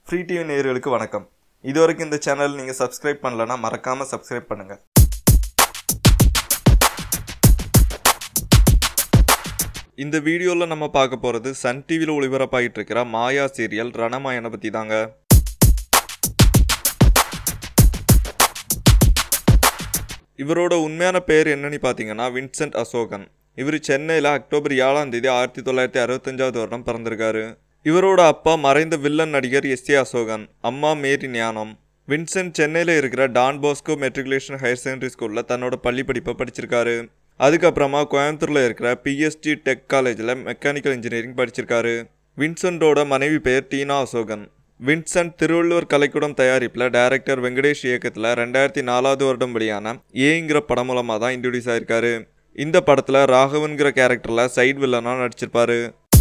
free TV நேயர்களுக்கு வணக்கம் இதுவரைக்கும் இந்த சேனல் நீங்கள் சப்ஸ்கிரைப் பண்ணலன்னா மறக்காமல் சப்ஸ்கிரைப் பண்ணுங்கள் இந்த வீடியோவில் நம்ம பார்க்க போகிறது சன் டிவியில் ஒளிபரப்பாகிட்டு இருக்கிற மாயா சீரியல் ரணமாயனை பற்றி தாங்க இவரோட உண்மையான பேர் என்னன்னு பார்த்தீங்கன்னா வின்சென்ட் அசோகன் இவர் சென்னையில் அக்டோபர் ஏழாம் தேதி ஆயிரத்தி தொள்ளாயிரத்தி அறுபத்தஞ்சாவது வருடம் பிறந்திருக்காரு இவரோட அப்பா மறைந்த வில்லன் நடிகர் எஸ் ஏ அசோகன் அம்மா மேரி ஞானம் வின்சென்ட் சென்னையில் இருக்கிற Don Bosco matriculation higher secondary ஸ்கூலில் தன்னோட பள்ளி படிப்பை படிச்சிருக்காரு அதுக்கப்புறமா கோயம்புத்தூரில் இருக்கிற பிஎஸ்டி டெக் காலேஜில் மெக்கானிக்கல் இன்ஜினியரிங் படிச்சிருக்காரு வின்சென்ட்டோட மனைவி பெயர் டீனா அசோகன் வின்சென்ட் திருவள்ளுவர் கலைக்கூடம் தயாரிப்பில் டைரக்டர் வெங்கடேஷ் இயக்கத்தில் ரெண்டாயிரத்தி நாலாவது வருடம் வெளியான ஏங்கிற படம் மூலமாக தான் இன்ட்ரடியூஸ் ஆயிருக்காரு இந்த படத்தில் ராகவன்கிற கேரக்டரில் சைட் வில்லனாக நடிச்சிருப்பாரு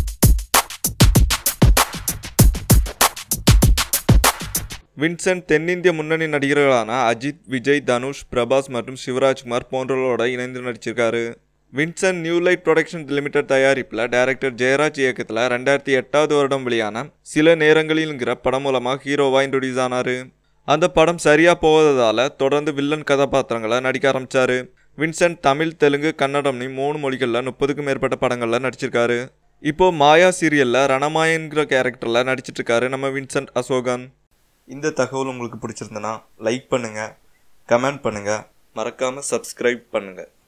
வின்சென்ட் தென்னிந்திய முன்னணி நடிகர்களான அஜித் விஜய் தனுஷ் பிரபாஸ் மற்றும் சிவராஜ்குமார் போன்றவர்களோட இணைந்து நடிச்சிருக்காரு Vincent new light production limited தயாரிப்பில் டைரக்டர் ஜெயராஜ் இயக்கத்தில் ரெண்டாயிரத்தி எட்டாவது வருடம் வெளியான சில நேரங்களில்ங்கிற படம் மூலமாக ஹீரோவாக இன்ட்ரடியூஸ் ஆனார் அந்த படம் சரியாக போவதால் தொடர்ந்து வில்லன் கதாபாத்திரங்களை நடிக்க ஆரம்பித்தார் வின்சென்ட் தமிழ் தெலுங்கு கன்னடம்னு மூணு மொழிகளில் முப்பதுக்கும் மேற்பட்ட படங்களில் நடிச்சிருக்காரு இப்போ மாயா சீரியலில் ரணமாயன்கிற கேரக்டரில் நடிச்சிட்டு இருக்காரு நம்ம வின்சென்ட் அசோகன் இந்த தகவல் உங்களுக்கு பிடிச்சிருந்தனா லைக் பண்ணுங்கள் கமெண்ட் பண்ணுங்கள் மறக்காமல் சப்ஸ்கிரைப் பண்ணுங்கள்